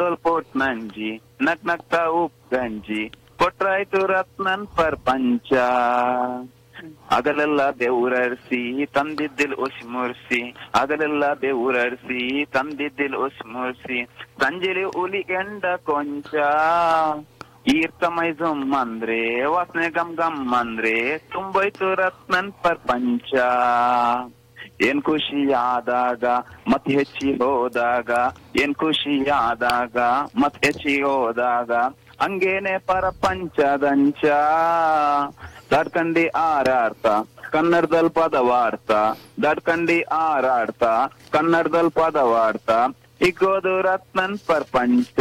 ಇಡ್ದೋಲ್ pot ನಂಜಿ ನಕ್ ನಕ್ತ ಉಪ್ ಗಂಜಿ ಕೊಟ್ರಾಯ್ತು ರತ್ನನ್ ಪ್ರಪಂಚ ಹಗಲೆಲ್ಲ ಬೆವರರಿಸಿ ತಂದಿದ್ದಿಲ್ ಒಸಿ ಮುರ್ಸಿ ಹಗಲೆಲ್ಲ ಬೆವರರಿಸಿ ತಂದಿದ್ದಿಲ್ ಒಸಿ ಮುರ್ಸಿ ಸಂಜೆಲಿ ಹುಲಿ ಎಂಡ ಕೊಂಚ ಈರ್ತಮೈ ಜುಮ್ ಅಂದ್ರೆ ವಾಸನೆ ಗಮ್ ಗಮ್ ಅಂದ್ರೆ ತುಂಬೋಯ್ತು ರತ್ನನ್ ಪ್ರಪಂಚ ಏನ್ ಖುಷಿ ಆದಾಗ ಮತ್ ಹೆಚ್ಚಿ ಹೋದಾಗ ಏನ್ ಖುಷಿ ಆದಾಗ ಮತ್ ಹೆಚ್ಚಿ ಹೋದಾಗ ಹಂಗೇನೆ ಪ್ರಪಂಚದಂಚ ದಡ್ಕಂಡಿ ಆರಾಡ್ತ ಕನ್ನಡದಲ್ಲಿ ಪದವಾಡ್ತ ದಡ್ಕಂಡಿ ಆರಾಡ್ತ ಕನ್ನಡದಲ್ಲಿ ಪದವಾಡ್ತ ಇಗೋದು ರತ್ನನ್ ಪ್ರಪಂಚ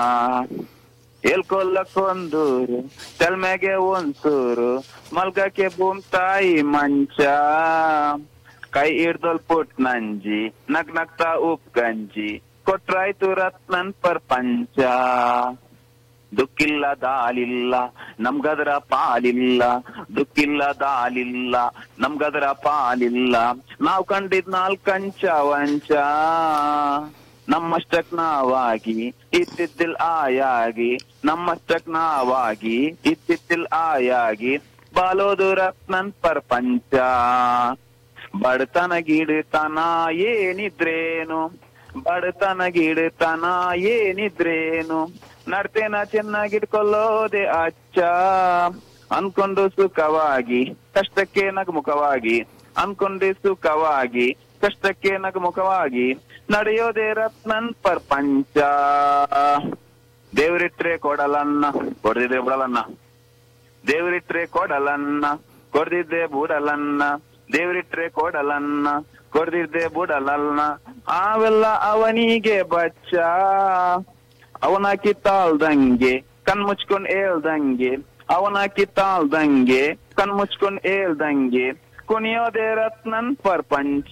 ಎಲ್ಕೊಲ್ಲಕ್ಕೊಂದೂರು ತಲ್ಮೆಗೆ ಒಂದ್ಸೂರು ಮಲ್ಗಕ್ಕೆ ಭೂಮ್ ತಾಯಿ ಮಂಚ ಕೈ ಹಿಡ್ದೊಲ್ ಪುಟ್ ನಂಜಿ ನಗ್ ನಗ್ತಾ ಉಪ್ ಗಂಜಿ ಕೊಟ್ರಾಯ್ತು ರತ್ನನ್ ಪ್ರಪಂಚ ದುಕ್ಕಿಲ್ಲ ದಾಲಿಲ್ಲ ನಮ್ಗದರ ಪಾಲಿಲ್ಲ ದುಕ್ಕಿಲ್ಲ ದಾಲಿಲ್ಲ ನಮ್ಗದರ ಪಾಲಿಲ್ಲ ನಾವ್ ಕಂಡಿದ್ ನಾಲ್ಕಂಚ ವಂಚ ನಮ್ಮಷ್ಟಕ್ ನಾವಾಗಿ ಇತ್ತಿದ್ದಿಲ್ ಆಯಾಗಿ ನಮ್ಮಷ್ಟಕ್ ನಾವಾಗಿ ಇತ್ತಿದ್ದಿಲ್ ಆಯಾಗಿ ಬಾಲೋದು ರತ್ನನ್ ಪ್ರಪಂಚ ಬಡತನ ಗಿಡತನ ಏನಿದ್ರೇನು ಬಡತನ ಗಿಡತನ ಏನಿದ್ರೇನು ನಡ್ತೇನ ಚೆನ್ನಾಗಿಟ್ಕೊಳ್ಳೋದೆ ಅಚ್ಚ ಅನ್ಕೊಂಡು ಸುಖವಾಗಿ ಕಷ್ಟಕ್ಕೆ ನಗುಮುಖವಾಗಿ ಅನ್ಕೊಂಡೆ ಸುಖವಾಗಿ ಕಷ್ಟಕ್ಕೆ ನಗುಮುಖವಾಗಿ ನಡೆಯೋದೇ ರತ್ನನ್ ಪ್ರಪಂಚ ದೇವ್ರಿಟ್ರೆ ಕೊಡಲನ್ನ ಕೊಡದಿದ್ರೆ ಬಿಡಲನ್ನ ದೇವ್ರಿಟ್ರೆ ಕೊಡಲನ್ನ ಕೊಡ್ದಿದ್ದೆ ಬುಡಲನ್ನ ದೇವ್ರಿಟ್ರೆ ಕೊಡಲನ್ನ ಕೊಡ್ದಿದ್ದೆ ಬುಡಲನ್ನ ಅವೆಲ್ಲ ಅವನಿಗೆ ಬಚ್ಚ ಅವನ ಕಿತ್ತಾಳ್ದಂಗೆ ಕಣ್ಮುಚ್ಕೊಂಡ್ ಹೇಳ್ದಂಗೆ ಅವನ ಕಿತ್ತಾಳ್ದಂಗೆ ಕಣ್ಮುಚ್ಕೊಂಡ್ ಹೇಳ್ದಂಗೆ ಕುಣಿಯೋದೇ ರತ್ನನ್ ಪ್ರಪಂಚ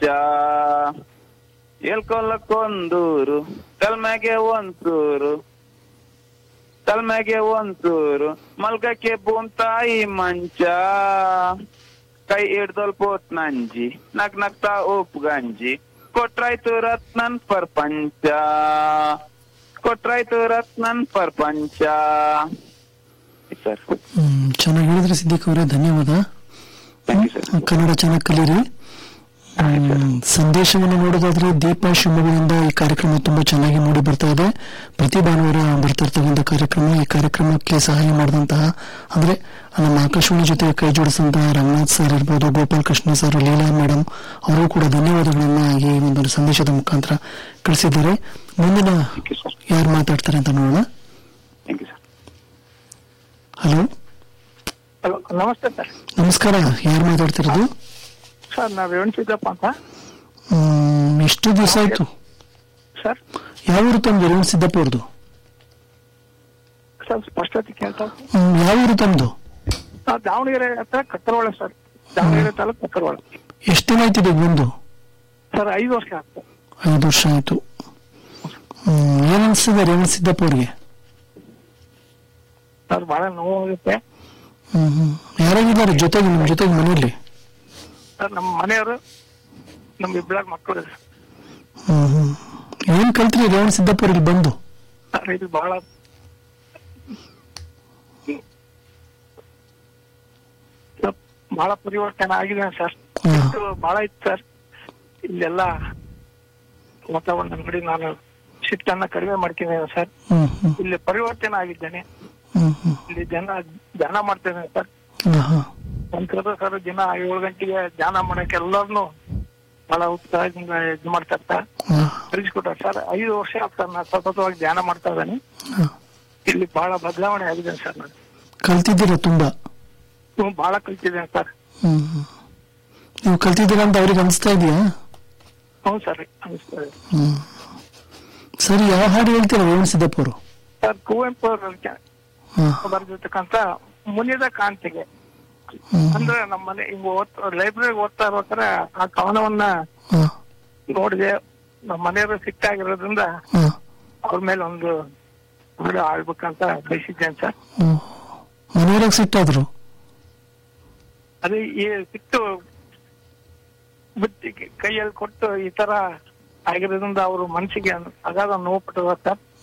ಹೇಳ್ಕೊಲ್ಲಕ್ಕೊಂದೂರು ಕಲ್ಮೆಗೆ ಒಂದ್ಸೂರು ಕಲ್ಮೆಗೆ ಒಂದ್ಸೂರು ಮಲ್ಗಕ್ಕೆ ಭೂಮ್ ತಾಯಿ ಮಂಚ ಕೈ ಹಿಡ್ದೊಲ್ ಪೋತ್ ನಂಜಿ ನಗ್ ನಗ್ತಾ ಉಪ್ ಗಂಜಿ ಕೊಟ್ರಾಯ್ತು ರತ್ನನ್ ಪ್ರಪಂಚ ಕೊಟ್ರಾಯ್ತು ರತ್ನನ್ ಪ್ರಪಂಚ ಸರ್ ಹ್ಮ್ ಚೆನ್ನಾಗಿ ಹೇಳಿದ್ರಿ ಸಿದ್ದಿಕ್ ಅವರೇ ಧನ್ಯವಾದ ಥ್ಯಾಂಕ್ ಯು ಸರ್ ಕನ್ನಡ ಚೆನ್ನಾಗಿ ಕಲೀರಿ ಹ್ಮ್, ಸಂದೇಶವನ್ನು ನೋಡೋದಾದ್ರೆ ದೀಪಾ ಶಿವಮೊಗ್ಗದಿಂದ ಈ ಕಾರ್ಯಕ್ರಮ ತುಂಬಾ ಚೆನ್ನಾಗಿ ಮೂಡಿ ಬರ್ತಾ ಇದೆ ಪ್ರತಿ ಭಾನುವಾರ ಬರ್ತಿರ್ತಕ್ಕಂಥ ಕಾರ್ಯಕ್ರಮ ಈ ಕಾರ್ಯಕ್ರಮಕ್ಕೆ ಸಹಾಯ ಮಾಡಿದಂತಹ ಅಂದ್ರೆ ನಮ್ಮ ಆಕಾಶವಾಣಿ ಜೊತೆ ಕೈ ಜೋಡಿಸಿದಂತಹ ರಂಗನಾಥ್ ಸರ್ ಇರ್ಬೋದು ಗೋಪಾಲ್ ಕೃಷ್ಣ ಸರ್ ಲೀಲಾ ಮೇಡಮ್ ಅವರು ಕೂಡ ಧನ್ಯವಾದಗಳನ್ನ ಈ ಒಂದು ಸಂದೇಶದ ಮುಖಾಂತರ ಕಳಿಸಿದ್ದಾರೆ ಮುಂದಿನ ಥ್ಯಾಂಕ್ ಯು ಸರ್ ಯಾರು ಮಾತಾಡ್ತಾರೆ ಅಂತ ನೋಡೋಣ thank you sir hello hello ನಮಸ್ತೆ ಸರ್ ನಮಸ್ಕಾರ ಯಾರು ಮಾತಾಡ್ತಿರೋದು ಸರ್ ನಾವು ರೇವಣ್ ಸಿದ್ದಪ್ಪ ಅಂತ ಹ್ಮ್, ಎಷ್ಟು ದಿವಸ ಆಯ್ತು ಸರ್ ಯಾವ ಊರು ತಮ್ದು ರೇವಣ್ ಸಿದ್ದಪ್ಪ ಅವ್ರದ್ದು ಸರ್ ಸ್ಪಷ್ಟತೆ ಕೇಳ್ತಾ ಹ್ಮ್, ಯಾವ ಊರು ತಮ್ದು ನಾವು ದಾವಣಗೆರೆ ಹತ್ರ ಕಕ್ಕರವಾಳ ಸರ್ ದಾವಣಗೆರೆ ತಾಲೂಕು ಕಕ್ಕರವಾಳ ಎಷ್ಟು ದಿನ ಆಯ್ತಿದೆ ಬಂದು ಸರ್ ಐದು ವರ್ಷ ಆಗ್ತದೆ ಐದು ವರ್ಷ ಆಯ್ತು ಹ್ಮ್, ಏನ್ ಅನ್ಸಿದೆ ರೇವಣ್ ಸಿದ್ದಪ್ಪ ಅವ್ರಿಗೆ ಸರ್ ಬಹಳ ನೋವು ಆಗುತ್ತೆ ಹ್ಮ್ ಹ್ಮ್ ಯಾರಾಗಿದ್ದಾರೆ ಜೊತೆಗೆ ನಿಮ್ ಜೊತೆಗೆ ಮನೆಯಲ್ಲಿ ಸರ್ ನಮ್ಮ ಮನೆಯವರು ನಮ್ಮ ಇಬ್ಬರ ಮಕ್ಕಳು ಹ್ಮ್ ಹ್ಮ್ ಏನ್ ಕಲ್ತ್ರಿ ರೇವಣ್ ಸಿದ್ದಪ್ಪ ಅವ್ರಿಗೆ ಬಂದು ಸರ್ ಇದು ಬಹಳ ಸರ್, ಬಹಳ ಪರಿವರ್ತನೆ ಆಗಿದೆ ಸರ್ ಹಾ. ಇದು ಬಹಳ ಇತ್ತು ಸರ್ ಇಲ್ಲೆಲ್ಲ ವಾತಾವರಣ ನೋಡಿ ನಾನು ಸಿಟ್ಟನ್ನ ಕಡಿಮೆ ಮಾಡ್ಕೊಂಡಿದ್ದೇನೆ ಸರ್ ಹ್ಮ್ ಹ್ಮ್ ಇಲ್ಲಿ ಪರಿವರ್ತನೆ ಆಗಿದ್ದೇನೆ ಹ್ಮ್ ಹ್ಮ್ ಇಲ್ಲಿ ಜನ ಧ್ಯಾನ ಮಾಡ್ತೇನೆ ಸರ್ ಹಾ, ಹಾ. ಸಂಸ್ಕೃತ ಸರ್ ದಿನ ಏಳು ಗಂಟೆಗೆ ಧ್ಯಾನ ಮಾಡಕ್ಕೆ ಎಲ್ಲರನ್ನು ಬಹಳ ಉತ್ಸಾಹದಿಂದ ಇದು ಮಾಡ್ತಾ ಇರ್ತಾರೆ ಹಾ, ಕಲಿಸ್ಕೊಟ್ಟಾರೆ ಸರ್ ಐದು ವರ್ಷ ಆಗ್ತಾರೆ ನಾನು ಸತತವಾಗಿ ಧ್ಯಾನ ಮಾಡ್ತಾ ಇದ್ದೇನೆ ಹಾ. ಇಲ್ಲಿ ಬಹಳ ಬದಲಾವಣೆ ಆಗಿದೆ ಸರ್ ನಾನು ಕಲ್ತಿದ್ದೀರಾ ತುಂಬಾ ನೀವು ಬಹಳ ಕಲ್ತಿದ್ದೇನೆ ಸರ್ ಹ್ಮ್ ಹ್ಮ್. ನೀವು ಕಲ್ತಿದ್ದೀರಾ ಅಂತ ಅವ್ರಿಗೆ ಅನಿಸ್ತಾ ಇದೆಯಾ ಹ್ಞೂ ಸರ್ ಅನಿಸ್ತದೆ ಹ್ಮ್ ಸರಿ ಯಾವ ಹಾಡು ಹೇಳ್ತೀರಾ ರೇವಣ್ ಸಿದ್ದಪ್ಪ ಅವರು ಸರ್ ಕುವೆಂಪು ಅವರು ಹಾ ಬರೆದಿರ್ತಕ್ಕಂಥ ಮುನಿದ ಕಾಂತಿಗೆ ಹ್ಮ್ ಅಂದ್ರೆ ನಮ್ಮ ಮನೆ ಹಿಂಗ್ ಓದ್ ಲೈಬ್ರರಿ ಓದ್ತಾ ಇರ್ಬೇಕಾದ್ರೆ ಆ ಕವನವನ್ನ ಹಾ ನೋಡಿದೆ ನಮ್ಮ ಮನೆಯವರು ಸಿಟ್ಟಾಗಿರೋದ್ರಿಂದ ಹಾ ಅವ್ರ ಮೇಲೆ ಒಂದು ಹಾಡು ಆಳ್ಬೇಕಂತ ಬಯಸಿದ್ದೇನೆ ಸರ್ ಹ್ಮ್. ಮನೆಯವ್ರಾಗ ಸಿಟ್ಟಾದ್ರು ಅದೇ ಈ ಸಿಟ್ಟು ಬುದ್ಧಿ ಕೈಯಲ್ಲಿ ಕೊಟ್ಟು ಈ ತರ ಆಗಿರೋದ್ರಿಂದ ಅವರು ಮನಸ್ಸಿಗೆ ಅಗಾಧ ನೋವು ಪಟ್ಟಿದ್ದಾರೆ ಸರ್